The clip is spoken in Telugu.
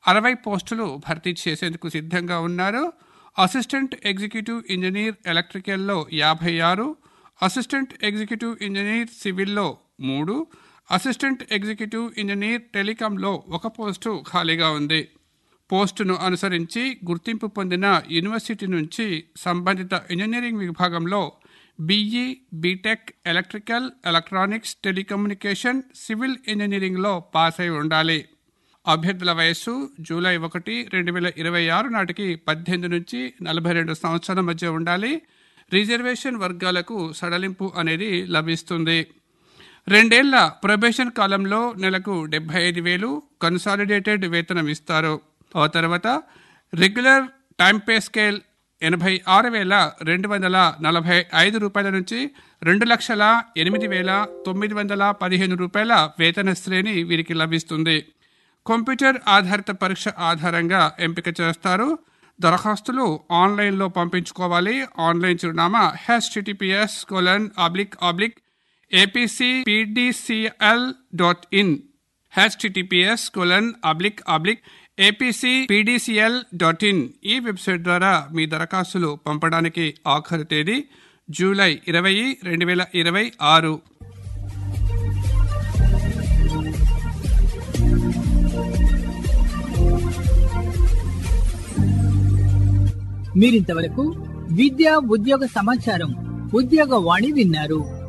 అరవై పోస్టులు భర్తీ చేసేందుకు సిద్ధంగా ఉన్నారు అసిస్టెంట్ ఎగ్జిక్యూటివ్ ఇంజనీర్ ఎలక్ట్రికల్లో యాభై ఆరు అసిస్టెంట్ ఎగ్జిక్యూటివ్ ఇంజనీర్ సివిల్లో మూడు అసిస్టెంట్ ఎగ్జిక్యూటివ్ ఇంజనీర్ టెలికాంలో ఒక పోస్టు ఖాళీగా ఉంది పోస్టును అనుసరించి గుర్తింపు పొందిన యూనివర్సిటీ నుంచి సంబంధిత ఇంజనీరింగ్ విభాగంలో BE BTech electrical electronics telecommunication civil ఇంజనీరింగ్లో పాస్ అయి ఉండాలి అభ్యర్థుల వయస్సు జూలై ఒకటి రెండు వేల ఇరవై ఆరు నాటికి పద్దెనిమిది నుంచి నలభై రెండు సంవత్సరాల మధ్య ఉండాలి రిజర్వేషన్ వర్గాలకు సడలింపు అనేది లభిస్తుంది రెండేళ్ల ప్రొబేషన్ కాలంలో నెలకు డెబ్బై ఐదు వేలు కన్సాలిడేటెడ్ వేతనం ఇస్తారు ఆ తర్వాత రెగ్యులర్ టైం పే స్కేల్ ఎనభై ఆరు వేల రెండు వందల నలభై ఐదు రూపాయల నుంచి రెండు లక్షల ఎనిమిది వేల తొమ్మిది వందల పదిహేను రూపాయల వేతన శ్రేణి వీరికి లభిస్తుంది కంప్యూటర్ ఆధారిత పరీక్ష ఆధారంగా ఎంపిక చేస్తారు దరఖాస్తులు ఆన్లైన్లో పంపించుకోవాలి ఆన్లైన్ చిరునామా HTTPS colon oblique oblique APC PDCL dot in HTTPS colon oblique oblique APC PDCL dot in ఈ వెబ్సైట్ ద్వారా మీ దరఖాస్తులు పంపడానికి ఆఖరి తేదీ జూలై ఇరవై రెండు వేల ఇరవై ఆరు మీరింతవరకు విద్యా ఉద్యోగ సమాచారం ఉద్యోగ వాణి విన్నారు